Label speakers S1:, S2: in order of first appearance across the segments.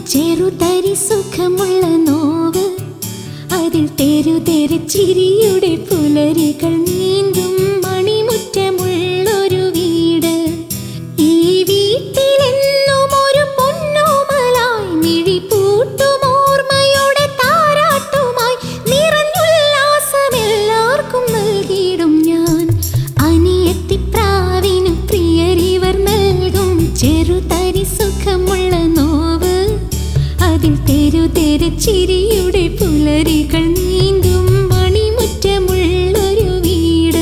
S1: ചെറുതരി സുഖമുള്ള നോവ് അതിൽ തെരു തെരച്ചിരിയുടെ പുലരികൾ നീന്തും മണിമുറ്റമുള്ളൊരു വീട് ഈ വീട്ടിലെന്നും ഒരു പൊന്നോമലായി മിഴി പൂട്ടും ഓർമ്മയുടെ താരാട്ടുമായി നിറഞ്ഞുല്ലാസമെല്ലാവർക്കും നൽകിയിടും ഞാൻ അനിയത്തിപ്രാവിനു പ്രിയരിവർ നൽകും ചെറുതരി സുഖമുള്ള നോവ് അതിൽ തെരു തെരച്ചിരിയുടെ പുലരികൾ നീന്തും മണിമുറ്റമുള്ളൊരു വീട്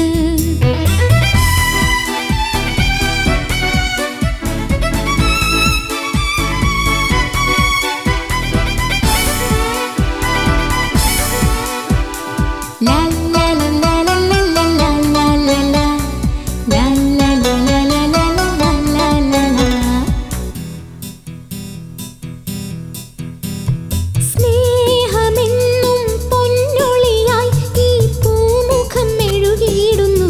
S1: La la la la la la la la la la la. La la la la la la la la la la. സ്നേഹമെന്നും പൊന്നൊളിയായി ഈ പൂമുഖം മെഴുകിയിടുന്നു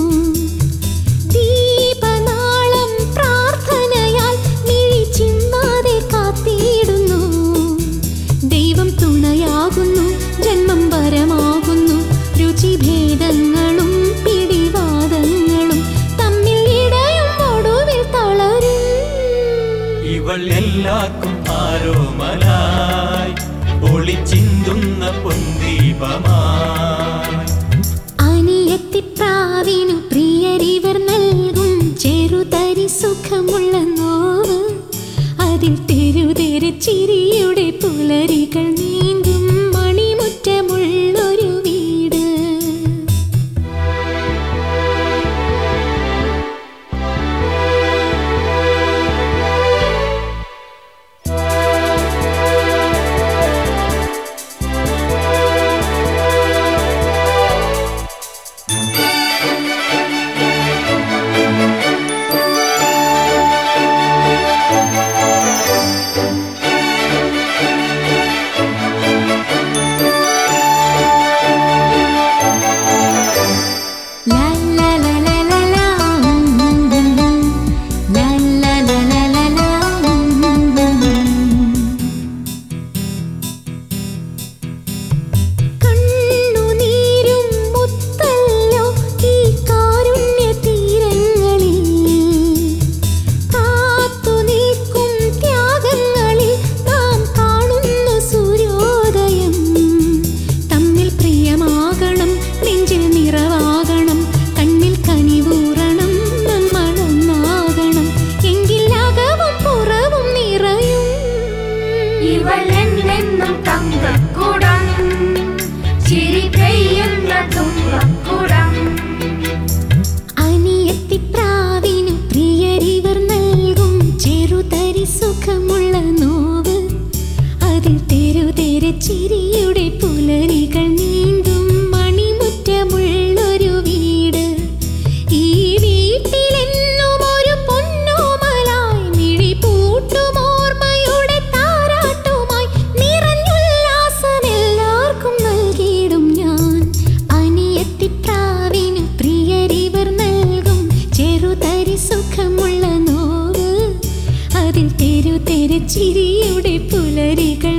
S1: ദീപനാളം പ്രാർത്ഥനയാൽ മിഴി ചിമ്മാതെ കാത്തിടുന്നു ദൈവം തുണയാകുന്നു ജന്മം വരമാകുന്നു രുചിഭേദങ്ങളും പിടിവാദങ്ങളും തമ്മിൽ ഇടയും ഒടുവിൽ തളരും
S2: ഇവൾ എല്ലാവർക്കും ആരോമലായി ഒളിച്ചിന്തുന്ന പൊന്തീപമായി
S1: അനിയത്തിപ്രാവിനു പ്രിയരിവർ നൽകും ചെറുതരി സുഖമുള്ള നോവ് അതിൽ തെരുതെര ചിരിയുടെ പുലരികൾ നീന്തും മണിമുറ്റമുള്ളൊരു വീട് La la la la la la. La la la la la la. കണ്ണുനീരും മുത്തല്ലോ ഈ കാരുണ്യ തീരങ്ങളിൽ കാത്തു നിൽക്കും ത്യാഗങ്ങളിൽ നാം കാണുന്നു സൂര്യോദയം തമ്മിൽ പ്രിയമാകണം നെഞ്ചിൽ നിറവാകണം കണ്ണിൽ കനിവൂറണം നമ്മളൊന്നാകണം എങ്കിൽ അകവും പുറവും നിറയും
S3: ഇവളെന്നെന്നും തങ്കക്കുടം ചിരി പെയ്യുന്ന തുമ്പക്കുടം
S1: അനിയത്തിപ്രാവിനു പ്രിയരിവർ നൽകും ചെറുതരി സുഖമുള്ള നോവ് അതിൽ തെരുതെര ചിരിയുടെ പുലരികൾ നീന്തും മണിമുറ്റമുള്ളൊരു വീട് ഈ വീട്ടിലെന്നും ഒരു പൊന്നോമലായി മിഴി പൂട്ടും ഓർമ്മയുടെ താരാട്ടുമായി നിറഞ്ഞുല്ലാസമെല്ലാവർക്കും നൽകിയിടും ഞാൻ അനിയത്തിപ്രാവിനു പ്രിയരിവർ നൽകും ചെറുതരി സുഖമുള്ള നോവ് അതിൽ തെരു തെരച്ചിരിയുടെ പുലരികൾ